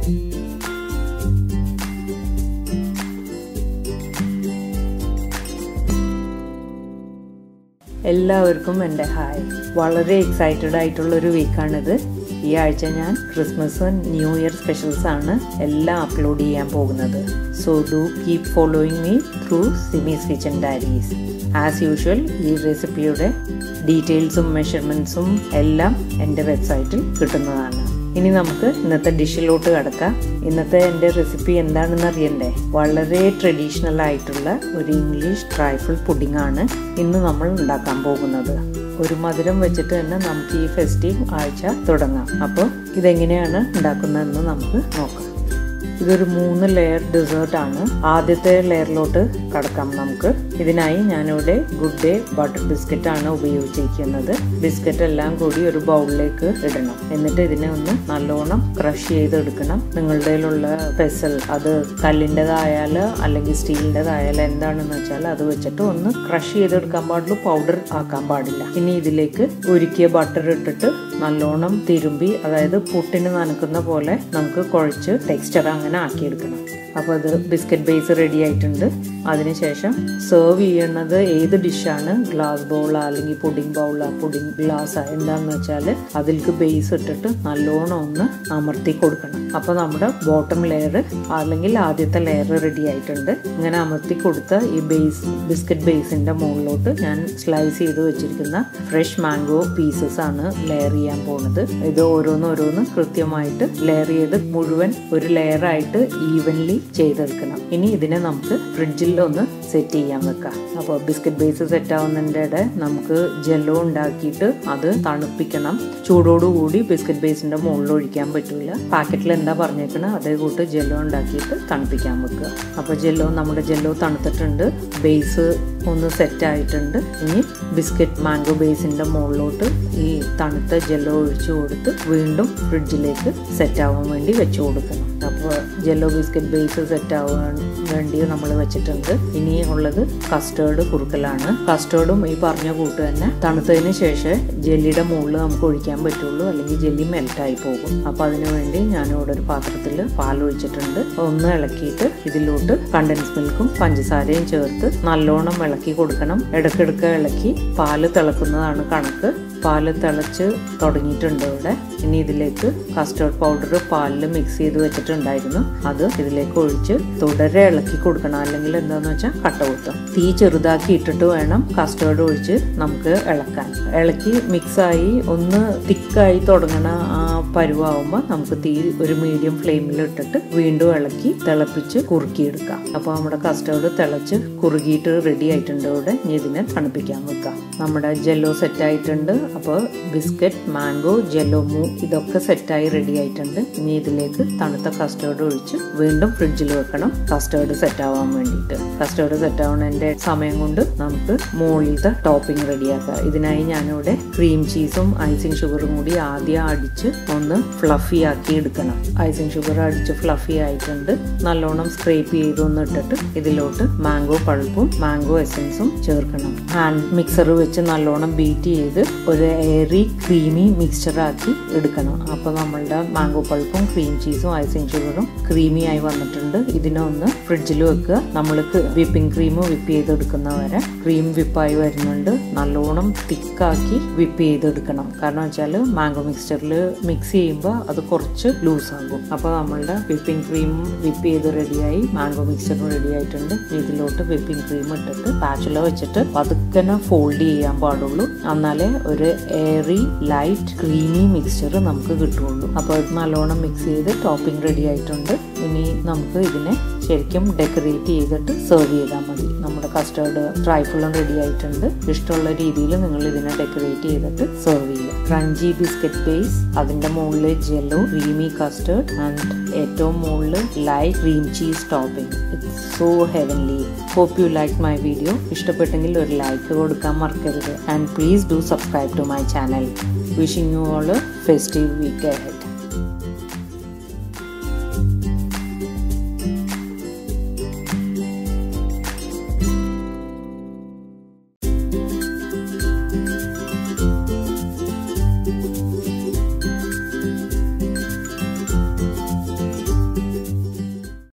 എല്ലാവർക്കും എൻ്റെ ഹായ് വളരെ എക്സൈറ്റഡ് ആയിട്ടുള്ള ഒരു വീക്കാണിത് ഈ ആഴ്ച ഞാൻ ക്രിസ്മസ് ന്യൂ ഇയർ സ്പെഷ്യൽസ് ആണ് എല്ലാം അപ്ലോഡ് ചെയ്യാൻ പോകുന്നത് so do keep following me through Simi's kitchen diaries as usual ഈ റെസിപ്പിയുടെ ഡീറ്റെയിൽസും മെഷർമെൻറ്റ്സും എല്ലാം എൻ്റെ വെബ്സൈറ്റിൽ കിട്ടുന്നതാണ് ഇനി നമുക്ക് ഇന്നത്തെ ഡിഷിലോട്ട് കിടക്കാം ഇന്നത്തെ എൻ്റെ റെസിപ്പി എന്താണെന്ന് അറിയണ്ടേ വളരെ ട്രഡീഷണൽ ആയിട്ടുള്ള ഒരു ഇംഗ്ലീഷ് ട്രൈഫിൾ പുഡിംഗ് ആണ് ഇന്ന് നമ്മൾ ഉണ്ടാക്കാൻ പോകുന്നത് ഒരു മധുരം വെച്ചിട്ട് തന്നെ നമുക്ക് ഈ ഫെസ്റ്റീവ് ആഴ്ച തുടങ്ങാം അപ്പോൾ ഇതെങ്ങനെയാണ് ഉണ്ടാക്കുന്നതെന്ന് നമുക്ക് നോക്കാം ഇതൊരു മൂന്ന് ലെയർ ഡെസേർട്ട് ആണ് ആദ്യത്തെ ലെയറിലോട്ട് കടക്കാം നമുക്ക് ഇതിനായി ഞാനിവിടെ ഗുഡ് ഡേ ബട്ടർ ബിസ്ക്കറ്റ് ആണ് ഉപയോഗിച്ചിരിക്കുന്നത് ബിസ്ക്കറ്റ് എല്ലാം കൂടി ഒരു ബൗളിലേക്ക് ഇടണം എന്നിട്ട് ഇതിനെ ഒന്ന് നല്ലോണം ക്രഷ് ചെയ്തെടുക്കണം നിങ്ങളുടെ കയ്യിലുള്ള പെസൽ അത് കല്ലിൻ്റെതായാൽ അല്ലെങ്കിൽ സ്റ്റീലിൻ്റെതായാലും എന്താണെന്ന് വെച്ചാൽ അത് വെച്ചിട്ട് ഒന്ന് ക്രഷ് ചെയ്തെടുക്കാൻ പാടുള്ളൂ പൗഡർ ആക്കാൻ പാടില്ല ഇനി ഇതിലേക്ക് ഉരുക്കിയ ബട്ടർ ഇട്ടിട്ട് നല്ലോണം തിരുമ്പി അതായത് പുട്ടിന് നനക്കുന്ന പോലെ നമുക്ക് കുഴച്ച് ടെക്സ്ചർ അങ്ങനെ ആക്കിയെടുക്കണം അപ്പോൾ അത് ബിസ്ക്കറ്റ് ബേസ് റെഡി ആയിട്ടുണ്ട് അതിനുശേഷം സെർവ് ചെയ്യുന്നത് ഏത് ഡിഷാണ് ഗ്ലാസ് ബൗളാ അല്ലെങ്കിൽ പുഡിംഗ് ബൗളാ പുഡിംഗ് ഗ്ലാസ്സാ എന്താണെന്ന് വെച്ചാൽ അതിലേക്ക് ബേസ് ഇട്ടിട്ട് നല്ലോണം ഒന്ന് അമർത്തി കൊടുക്കണം അപ്പോൾ നമ്മുടെ ബോട്ടം ലെയർ അല്ലെങ്കിൽ ആദ്യത്തെ ലെയർ റെഡി ആയിട്ടുണ്ട് ഇങ്ങനെ അമർത്തി കൊടുത്ത ഈ ബേസ് ബിസ്ക്കറ്റ് ബേസിൻ്റെ മുകളിലോട്ട് ഞാൻ സ്ലൈസ് ചെയ്ത് വെച്ചിരിക്കുന്ന ഫ്രഷ് മാംഗോ പീസസ് ആണ് ലെയർ ചെയ്യാൻ പോകുന്നത് ഇത് ഓരോന്ന് ഓരോന്ന് കൃത്യമായിട്ട് ലെയർ ചെയ്ത് മുഴുവൻ ഒരു ലെയറായിട്ട് ഈവൻലി ചെയ്തെടുക്കണം ഇനി ഇതിനെ നമുക്ക് ഫ്രിഡ്ജിൽ ഒന്ന് സെറ്റ് ചെയ്യാൻ വെക്കാം അപ്പോൾ ബിസ്ക്കറ്റ് ബേസ് സെറ്റ് ആവുന്നതിൻ്റെ നമുക്ക് ജെല്ലോ ഉണ്ടാക്കിയിട്ട് അത് തണുപ്പിക്കണം ചൂടോടുകൂടി ബിസ്ക്കറ്റ് ബേസിന്റെ മുകളിൽ ഒഴിക്കാൻ പറ്റൂല പാക്കറ്റിൽ എന്താ പറഞ്ഞേക്കണത് അതേ കൂട്ട് ജെല്ലോ ഉണ്ടാക്കിയിട്ട് തണുപ്പിക്കാൻ വെക്കുക അപ്പോൾ ജെല്ലോ നമ്മുടെ ജെല്ലോ തണുത്തിട്ടുണ്ട് ബേസ് ഒന്ന് സെറ്റ് ആയിട്ടുണ്ട് ഇനി ബിസ്ക്കറ്റ് മാംഗോ ബേസിന്റെ മുകളിലോട്ട് ഈ തണുത്ത ജെല്ലോ ഒഴിച്ചു കൊടുത്ത് വീണ്ടും ഫ്രിഡ്ജിലേക്ക് സെറ്റ് ആവാൻ വേണ്ടി വെച്ചു കൊടുക്കണം അപ്പോൾ ജെല്ലോ ബിസ്ക്കറ്റ് ബേസ് സെറ്റ് ആവാൻ വേണ്ടി നമ്മൾ വെച്ചിട്ടുണ്ട് ഇനി ഉള്ളത് കസ്റ്റേർഡ് കുറുക്കലാണ് കസ്റ്റേർഡും ഈ പറഞ്ഞ കൂട്ട് തന്നെ തണുത്തതിന് ശേഷം ജെല്ലിയുടെ മുകളിൽ നമുക്ക് ഒഴിക്കാൻ പറ്റുള്ളൂ അല്ലെങ്കിൽ ജെല്ലി മെൽറ്റായി പോകും അപ്പോൾ അതിനു വേണ്ടി ഞാനിവിടെ ഒരു പാത്രത്തിൽ പാൽ ഒഴിച്ചിട്ടുണ്ട് ഒന്ന് ഇളക്കിയിട്ട് ഇതിലോട്ട് കണ്ടൻസ് മിൽക്കും പഞ്ചസാരയും ചേർത്ത് നല്ലോണം ഇളക്കി കൊടുക്കണം ഇടയ്ക്കിടയ്ക്ക് ഇളക്കി പാല് തിളക്കുന്നതാണ് കണക്ക് പാല് തിളച്ച് തുടങ്ങിയിട്ടുണ്ട് ഇവിടെ ഇനി ഇതിലേക്ക് കസ്റ്റേർഡ് പൗഡർ പാലിൽ മിക്സ് ചെയ്ത് വെച്ചിട്ടുണ്ടായിരുന്നു അത് ഇതിലേക്ക് ഒഴിച്ച് തുടരെ ഇളക്കി കൊടുക്കണം അല്ലെങ്കിൽ എന്താന്ന് വെച്ചാൽ കട്ട കുത്തും തീ ചെറുതാക്കി ഇട്ടിട്ട് വേണം കസ്റ്റേർഡ് ഒഴിച്ച് നമുക്ക് ഇളക്കാൻ ഇളക്കി മിക്സായി ഒന്ന് തിക്കായി തുടങ്ങണ ആ പരുവാകുമ്പോൾ നമുക്ക് തീ ഒരു മീഡിയം ഫ്ലെയിമിൽ ഇട്ടിട്ട് വീണ്ടും ഇളക്കി തിളപ്പിച്ച് കുറുക്കിയെടുക്കാം അപ്പോൾ നമ്മുടെ കസ്റ്റേർഡ് തിളച്ച് കുറുകിയിട്ട് റെഡി ആയിട്ടുണ്ട് ഇവിടെ ഇനി ഇതിനെ തണുപ്പിക്കാൻ വെക്കാം നമ്മുടെ ജെല്ലോ സെറ്റ് ആയിട്ടുണ്ട് അപ്പോൾ ബിസ്ക്കറ്റ് മാംഗോ ജെല്ലോ മൂ ഇതൊക്കെ സെറ്റായി റെഡി ആയിട്ടുണ്ട് ഇനി ഇതിലേക്ക് തണുത്ത കസ്റ്റേർഡ് ഒഴിച്ച് വീണ്ടും ഫ്രിഡ്ജിൽ വെക്കണം കസ്റ്റേർഡ് സെറ്റ് ആവാൻ വേണ്ടിയിട്ട് കസ്റ്റേർഡ് സെറ്റ് ആവുന്നതിൻ്റെ സമയം കൊണ്ട് നമുക്ക് മുകളിലത്തെ ടോപ്പിംഗ് റെഡിയാക്കാം ഇതിനായി ഞാനിവിടെ ക്രീം ചീസും ഐസിങ് ഷുഗറും കൂടി ആദ്യം അടിച്ച് ഒന്ന് ഫ്ലഫി ആക്കി എടുക്കണം ഐസിങ് ഷുഗർ അടിച്ച് ഫ്ലഫി ആയിട്ടുണ്ട് നല്ലോണം സ്ക്രേപ്പ് ചെയ്തൊന്ന് ഇട്ടിട്ട് ഇതിലോട്ട് മാംഗോ പൾപ്പും മാംഗോ എസൻസും ചേർക്കണം ഹാൻഡ് മിക്സർ വെച്ച് നല്ലോണം ബീറ്റ് ചെയ്ത് ഒരു എയറി ക്രീമി മിക്സ്ചറാക്കി എടുക്കണം അപ്പോൾ നമ്മളുടെ മാംഗോ പൾപ്പും ക്രീം ചീസും ഐസിങ് ഷുഗറും ക്രീമി ആയി വന്നിട്ടുണ്ട് ഇതിനെ ഒന്ന് ഫ്രിഡ്ജിൽ വെക്കുക നമ്മൾ വിപ്പിംഗ് ക്രീം വിപ്പ് ചെയ്തെടുക്കുന്ന വരെ ക്രീം വിപ്പായി വരുന്നുണ്ട് നല്ലോണം തിക്കാക്കി വിപ്പ് ചെയ്തെടുക്കണം കാരണം വെച്ചാൽ മാംഗോ മിക്സ്ചറിൽ മിക്സ് ചെയ്യുമ്പോൾ അത് കുറച്ച് ലൂസ് ആകും അപ്പോൾ നമ്മളുടെ വിപ്പിംഗ് ക്രീം വിപ്പ് ചെയ്ത് റെഡിയായി മാംഗോ മിക്സ്ചറും റെഡി ആയിട്ടുണ്ട് ഇതിലോട്ട് വിപ്പിംഗ് ക്രീം ഇട്ടിട്ട് പാച്ചുല വെച്ചിട്ട് പതുക്കനെ ഫോൾഡ് ചെയ്യാൻ പാടുള്ളൂ എന്നാലേ ഒരു എയറി ലൈറ്റ് ക്രീമി മിക്സ്ചർ നമുക്ക് കിട്ടുള്ളൂ അപ്പോൾ ഇത് നല്ലോണം മിക്സ് ചെയ്ത് ടോപ്പിംഗ് റെഡി ആയിട്ടുണ്ട് ഇനി നമുക്ക് ഇതിനെ ശരിക്കും ഡെക്കറേറ്റ് ചെയ്തിട്ട് സെർവ് ചെയ്താൽ മതി നമ്മുടെ കസ്റ്റേർഡ് ട്രൈഫിളും റെഡി ആയിട്ടുണ്ട് ഇഷ്ടമുള്ള രീതിയിൽ നിങ്ങൾ ഇതിനെ ഡെക്കറേറ്റ് ചെയ്തിട്ട് സെർവ് ചെയ്യുക ക്രഞ്ചി ബിസ്ക്കറ്റ് ബേസ് അതിൻ്റെ മുകളിൽ ജെല്ലോ ക്രീമി കസ്റ്റേർഡ് ആൻഡ് ഏറ്റവും മുകളിൽ light cream cheese topping it's so heavenly hope you like my video ഇഷ്ടപ്പെട്ടെങ്കിൽ ഒരു ലൈക്ക് കൊടുക്കാൻ മറക്കരുത് and please do subscribe to my channel wishing you all a festive week ahead